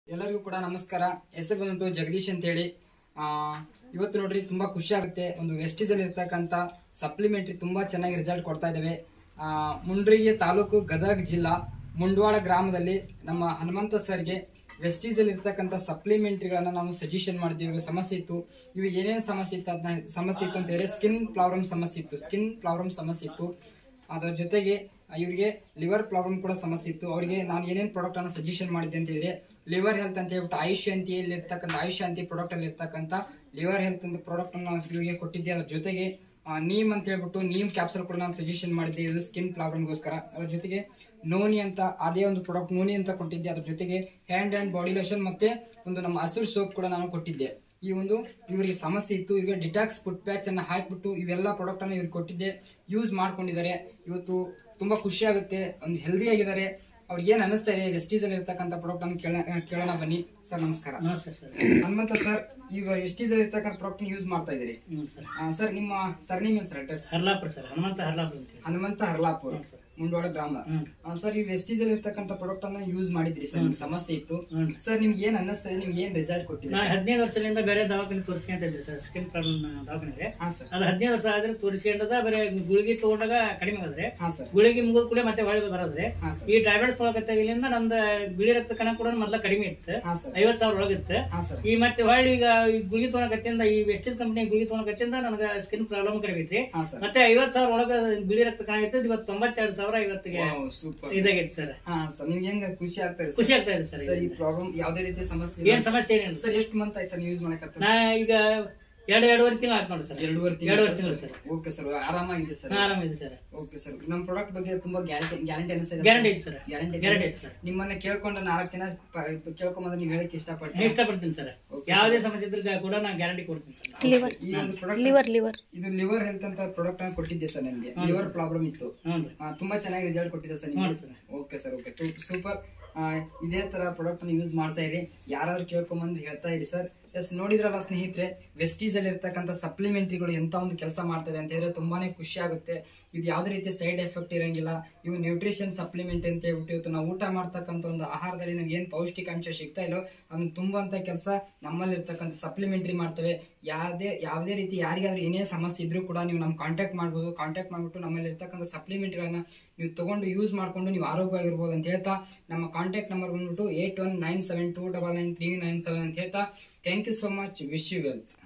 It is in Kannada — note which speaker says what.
Speaker 1: ಎಲ್ಲರಿಗೂ ಕೂಡ ನಮಸ್ಕಾರ ಹೆಸರು ಬಂದ್ಬಿಟ್ಟು ಜಗದೀಶ್ ಅಂತ ಹೇಳಿ ಆ, ಇವತ್ತು ನೋಡ್ರಿ ತುಂಬಾ ಖುಷಿ ಆಗುತ್ತೆ ಒಂದು ವೆಸ್ಟೀಸ್ ಅಲ್ಲಿ ಇರ್ತಕ್ಕಂಥ ಸಪ್ಲಿಮೆಂಟ್ರಿ ತುಂಬಾ ಚೆನ್ನಾಗಿ ರಿಸಲ್ಟ್ ಕೊಡ್ತಾ ಇದ್ದಾವೆ ಆ, ಮುಂಡ್ರಿಗೆ ತಾಲೂಕು ಗದಗ ಜಿಲ್ಲಾ ಮುಂಡವಾಡ ಗ್ರಾಮದಲ್ಲಿ ನಮ್ಮ ಹನುಮಂತ ಸರ್ಗೆ ವೆಸ್ಟೀಸ್ ಅಲ್ಲಿ ಇರ್ತಕ್ಕಂಥ ಸಪ್ಲಿಮೆಂಟ್ರಿಗಳನ್ನ ನಾವು ಸಜೆಷನ್ ಮಾಡಿದ್ವಿ ಇವ್ರಿಗೆ ಸಮಸ್ಯೆ ಇತ್ತು ಇವಾಗ ಏನೇನು ಸಮಸ್ಯೆ ಇತ್ತು ಅದನ್ನ ಸಮಸ್ಯೆ ಇತ್ತು ಅಂತ ಹೇಳಿದ್ರೆ ಸ್ಕಿನ್ ಪ್ರಾಬ್ಲಮ್ ಸಮಸ್ಯೆ ಇತ್ತು ಸ್ಕಿನ್ ಪ್ರಾಬ್ಲಮ್ ಸಮಸ್ಯೆ ಇತ್ತು ಅದರ ಜೊತೆಗೆ ಇವರಿಗೆ ಲಿವರ್ ಪ್ರಾಬ್ಲಮ್ ಕೂಡ ಸಮಸ್ಯೆ ಇತ್ತು ಅವರಿಗೆ ನಾನು ಏನೇನು ಪ್ರಾಡಕ್ಟ್ ಅನ್ನ ಸಜೆಷನ್ ಮಾಡಿದ್ದೆ ಅಂತ ಹೇಳಿದ್ರೆ ಲಿವರ್ ಹೆಲ್ತ್ ಅಂತ ಹೇಳ್ಬಿಟ್ಟು ಆಯುಷ್ಯಾಂತಿಯಲ್ಲಿ ಇರ್ತಕ್ಕಂಥ ಆಯುಷ್ಯಾಂತಿ ಪ್ರಾಡಕ್ಟ್ ಅಲ್ಲಿ ಇರ್ತಕ್ಕಂಥ ಲಿವರ್ ಹೆಲ್ತ್ ಅಂತ ಪ್ರಾಡಕ್ಟ್ ಅನ್ನು ನಾನು ಇವರಿಗೆ ಕೊಟ್ಟಿದ್ದೆ ಅದ್ರ ಜೊತೆಗೆ ಆ, ನೀಮ್ ಅಂತ ಹೇಳ್ಬಿಟ್ಟು ನೀಮ್ ಕ್ಯಾಪ್ಸಲ್ ಕೂಡ ನಾನು ಸಜೆಷನ್ ಮಾಡಿದ್ದೆ ಇದು ಸ್ಕಿನ್ ಪ್ರಾಬ್ಲಮ್ಗೋಸ್ಕರ ಅದ್ರ ಜೊತೆಗೆ ನೋನಿ ಅಂತ ಅದೇ ಒಂದು ಪ್ರಾಡಕ್ಟ್ ನೋನಿ ಅಂತ ಕೊಟ್ಟಿದ್ದೆ ಅದ್ರ ಜೊತೆಗೆ ಹ್ಯಾಂಡ್ ಅಂಡ್ ಬಾಡಿ ಲೋಷನ್ ಮತ್ತೆ ಒಂದು ನಮ್ಮ ಹಸಿರು ಸೋಪ್ ಕೂಡ ನಾನು ಕೊಟ್ಟಿದ್ದೆ ಈ ಒಂದು ಇವರಿಗೆ ಸಮಸ್ಯೆ ಇತ್ತು ಇವರಿಗೆ ಡಿಟಾಕ್ಸ್ ಫುಡ್ ಪ್ಯಾಚ್ ಅನ್ನ ಹಾಕ್ಬಿಟ್ಟು ಇವೆಲ್ಲ ಪ್ರಾಡಕ್ಟ್ ಅನ್ನ ಇವ್ರಿಗೆ ಕೊಟ್ಟಿದ್ದೆ ಯೂಸ್ ಮಾಡ್ಕೊಂಡಿದ್ದಾರೆ ಇವತ್ತು ತುಂಬಾ ಖುಷಿ ಆಗುತ್ತೆ ಒಂದು ಹೆಲ್ದಿ ಆಗಿದ್ದಾರೆ ಅವ್ರಿಗೆ ಏನ್ ಅನಿಸ್ತಾ ಇದೆ ವೆಸ್ಟೀಸ್ ಅಲ್ಲಿ ಇರ್ತಕ್ಕಂಥ ಪ್ರಾಡಕ್ಟ್ ಅನ್ನು ಕೇಳ ಕೇಳೋಣ ಬನ್ನಿ ಸರ್ ನಮಸ್ಕಾರ
Speaker 2: ನಮಸ್ಕಾರ ಸರ್
Speaker 1: ಹನುಮಂತ ಸರ್ ಈಗ ವೆಸ್ಟೀಸ್ ಅಲ್ಲಿ ಇರ್ತಕ್ಕಂಥ ಪ್ರಾಡಕ್ಟ್ ಯೂಸ್ ಮಾಡ್ತಾ ಇದ್ದೀರಿ
Speaker 2: ಹ್ಞೂ ಸರ್
Speaker 1: ಸರ್ ನಿಮ್ಮ ಸರ್ ನೇಮ್ ಏನು sir address
Speaker 2: Harlapura sir Hanumantha Harlapura ಅಂತೀವಿ
Speaker 1: ಹನುಮಂತ ಹರ್ಲಾಪುರ್
Speaker 2: ಹ್ಞೂ ಸರ್
Speaker 1: ಮುಂಡವಾಡ ಗ್ರಾಮ
Speaker 2: ಹ್ಞೂ
Speaker 1: ಸರ್ ಈ ವೆಸ್ಟೀಸ್ ಅಲ್ಲಿ ಇರ್ತಕ್ಕಂಥ ಪ್ರಾಡಕ್ಟ್ ಅನ್ನ ಯೂಸ್ ಮಾಡಿದ್ರಿ ಸರ್ ನಿಮ್ಗೆ ಸಮಸ್ಯೆ ಇತ್ತು
Speaker 2: ಹ್ಞೂ
Speaker 1: ಸರ್ ನಿಮ್ಗೆ ಏನ್ ಅನ್ನಿಸ್ತಾ ಇದೆ ನಿಮ್ಗೆ ಏನ್ ರಿಸಲ್ಟ್ ಕೊಟ್ಟಿದೆ
Speaker 2: ನಾ ಹದಿನೈದು ವರ್ಷದಿಂದ ಬೇರೆ ದವಾಖಾನೆ ತೋರಿಸ್ಕೊಂತ ಇದ್ದೆ ಸರ್ ಸ್ಕಿನ್ ಪ್ರಾಬ್ಲಮ್ ದವಾಖಾನೆಗೆ
Speaker 1: ಹಾ ಸರ್
Speaker 2: ಅದು ಹದಿನೈದು ವರ್ಷ ಆದ್ರೆ ತೋರಿಸ್ಕೊಂಡದ ಬರೀ ಗುಳಿಗೆ ತಗೊಂಡಾಗ ಕಡಿಮೆ ಆದ್ರೆ
Speaker 1: ಹಾ ಸರ್
Speaker 2: ಗುಳಿಗೆ ಮುಗಿದ ಕೂಡ ಮತ್ತೆ ಒಳಗೆ ಬರೋದ್ರೆ
Speaker 1: ಹಾ ಸರ್
Speaker 2: ಈ ಟ್ಯಾಬ್ಲೆಟ್ಸ್ ತೊಗೊಳಕತ್ತಾಗಿಲಿಂದ ನಂದು ಬಿಳಿ ರಕ್ತ ಕಣ ಕೂಡ ಮೊದ್ಲ ಕಡಿಮೆ ಇತ್ತು
Speaker 1: ಹಾ ಸರ್
Speaker 2: ಐವತ್ ಸಾವಿರ ಒಳಗಿತ್ತು
Speaker 1: ಹಾ ಸರ್
Speaker 2: ಈ ಮತ್ತೆ ಹೊಳ್ಳಿ ಈಗ ಈ ಗುಳಿಗೆ ತೊಗೊಳಕತ್ತಿಂದ ಈ ವೆಸ್ಟೇಜ್ ಕಂಪನಿ ಗುಳಿಗೆ ತೊಗೊಳಕತ್ತಿಂದ ನನಗೆ ಸ್ಕಿನ್ ಪ್ರಾಬ್ಲಮ್ ಕಡಿಮೆ ಐತ್ರಿ
Speaker 1: ಹಾ ಸರ್
Speaker 2: ಮತ್ತೆ ಐವತ್ ಸಾವಿರ ಒಳಗ ಬಿಳಿ ರಕ್ತ ಕಣ ಇತ್ತು ಇವತ್ತು ತೊಂಬತ್ತೆರಡು ಸಾವಿರ ಇವತ್ತಿಗೆ
Speaker 1: ಸೂಪರ್
Speaker 2: ಇದಾಗೈತೆ ಸರ್
Speaker 1: ಹಾ ಸರ್ ನಿಮ್ಗೆ ಹೆಂಗ ಖುಷಿ ಆಗ್ತಾ ಇದೆ
Speaker 2: ಖುಷಿ ಆಗ್ತಾ ಇದೆ ಸರ್
Speaker 1: ಸರ್ ಈ ಪ್ರಾಬ್ಲಮ್ ಯಾವ್ದೇ ರೀತಿಯ ಸಮಸ್ಯೆ
Speaker 2: ಏನ್ ಸಮಸ್ಯೆ ಏನಿಲ್ಲ
Speaker 1: ಸರ್ ಎಷ್ಟು ಮಂತ್ ಆಯ್ತು ಸರ್ ನೀವು ಯೂಸ್ ಮಾಡಕತ್ತ
Speaker 2: ನಾ ಈಗ ಎರಡು ಎರಡೂವರೆ ತಿಂಗಳು ಆಯ್ತು ನೋಡಿ ಸರ್
Speaker 1: ಎರಡೂವರೆ
Speaker 2: ಎರಡೂವರೆ
Speaker 1: ತಿಂಗಳು
Speaker 2: ತಿಂಗಳು ಸರ್
Speaker 1: ಓಕೆ ಸರ್ ಆರಾಮಾಗಿದೆ ಸರ್
Speaker 2: ಹಾ, ಆರಾಮಿದೆ ಸರ್
Speaker 1: ಓಕೆ ಸರ್ ನಮ್ಮ ಪ್ರಾಡಕ್ಟ್ ಬಗ್ಗೆ ತುಂಬಾ ಗ್ಯಾರಂಟಿ ಗ್ಯಾರಂಟಿ ಅನಿಸ್ತಾ
Speaker 2: ಗ್ಯಾರಂಟಿ ಐತೆ ಸರ್
Speaker 1: ಗ್ಯಾರಂಟಿ
Speaker 2: ಗ್ಯಾರಂಟಿ ಐತೆ ಸರ್
Speaker 1: ನಿಮ್ಮನ್ನ ಕೇಳ್ಕೊಂಡು ನಾಲ್ಕು ಜನ ಪ- ಕೇಳ್ಕೊಂಬಂದ್ರೆ ನೀವು ಹೇಳಕ್
Speaker 2: ನಾನು
Speaker 1: ಇಷ್ಟಪಡ್ತೀನಿ
Speaker 2: ಇಷ್ಟಪಡ್ತೀನಿ ಸರ್ ಯಾವುದೇ ಸಮಸ್ಯೆ ಇದ್ರೆ ಕೂಡ ನಾನು ಗ್ಯಾರಂಟಿ ಕೊಡ್ತೀನಿ ಸರ್
Speaker 1: ಈ ಒಂದು ಪ್ರಾಡಕ್ಟ್
Speaker 3: ಲಿವರ್ ಲಿವರ್
Speaker 1: ಇದು ಲಿವರ್ ಹೆಲ್ತ್ ಅಂತ ಪ್ರಾಡಕ್ಟ್ ಅನ್ನು ಕೊಟ್ಟಿದ್ದೆ ಸರ್ ನನಗೆ ಲಿವರ್ ಪ್ರಾಬ್ಲಮ್ ಇತ್ತು
Speaker 2: ಹ್ಞೂ ರೀ
Speaker 1: ಆ, ತುಂಬಾ ಚೆನ್ನಾಗಿ ರಿಸಲ್ಟ್ ಕೊಟ್ಟಿದೆ ಸರ್
Speaker 2: ಹ್ಞೂ
Speaker 1: ನಿಮಗೆ
Speaker 2: sir
Speaker 1: okay sir okay super ಇದೇ ತರ ಪ್ರಾಡಕ್ಟ್ ಅನ್ನು ಯೂಸ್ ಮಾಡ್ತಾ ಇರಿ ಯಾರಾದ್ರೂ ಕೇಳ್ಕೊಂಬಂದು ಹೇಳ್ತಾ ಇರಿ ಸರ್ ಎಸ್ ನೋಡಿದ್ರಲ್ಲ ಸ್ನೇಹಿತರೆ ವೆಸ್ಟೀಸ್ ಅಲ್ಲಿ ಇರ್ತಕ್ಕಂಥ ಸಪ್ಲಿಮೆಂಟ್ರಿಗಳು ಎಂತ ಒಂದು ಕೆಲಸ ಮಾಡ್ತದೆ ಅಂತ ಹೇಳಿದ್ರೆ ತುಂಬಾನೇ ಖುಷಿ ಆಗುತ್ತೆ ಇದು ಯಾವುದೇ ರೀತಿಯ ಸೈಡ್ ಎಫೆಕ್ಟ್ ಇರಂಗಿಲ್ಲ ಇವು ನ್ಯೂಟ್ರಿಷನ್ ಸಪ್ಲಿಮೆಂಟ್ ಅಂತ ಹೇಳ್ಬಿಟ್ಟು ಇವತ್ತು ನಾವು ಊಟ ಮಾಡ್ತಕ್ಕಂಥ ಒಂದು ಆಹಾರದಲ್ಲಿ ನಮ್ಗೆ ಏನು ಪೌಷ್ಟಿಕಾಂಶ ಸಿಗ್ತಾ ಇಲ್ಲೋ ಅದನ್ನ ತುಂಬುವಂತ ಕೆಲಸ ನಮ್ಮಲ್ಲಿ ಇರ್ತಕ್ಕಂಥ ಸಪ್ಲಿಮೆಂಟ್ರಿ ಮಾಡ್ತವೆ ಯಾವುದೇ ಯಾವುದೇ ರೀತಿ ಯಾರಿಗಾದ್ರೂ ಏನೇ ಸಮಸ್ಯೆ ಇದ್ರೂ ಕೂಡ ನೀವು ನಮ್ಗೆ ಕಾಂಟ್ಯಾಕ್ಟ್ ಮಾಡ್ಬೋದು ಕಾಂಟ್ಯಾಕ್ಟ್ ಮಾಡ್ಬಿಟ್ಟು ನಮ್ಮಲ್ಲಿ ಇರ್ತಕ್ಕಂಥ ಸಪ್ಲಿಮೆಂಟ್ಗಳನ್ನ ನೀವು ತಗೊಂಡು ಯೂಸ್ ಮಾಡ್ಕೊಂಡು ನೀವು ಆರೋಗ್ಯವಾಗಿರ್ಬೋದು ಅಂತ ಹೇಳ್ತಾ ನಮ್ಮ ಕಾಂಟ್ಯಾಕ್ಟ್ ನಂಬರ್ ಬಂದ್ಬಿಟ್ಟು eight one nine seven two double nine three nine seven ಅಂತ ಹೇಳ್ತಾ thank you so much wish you wealth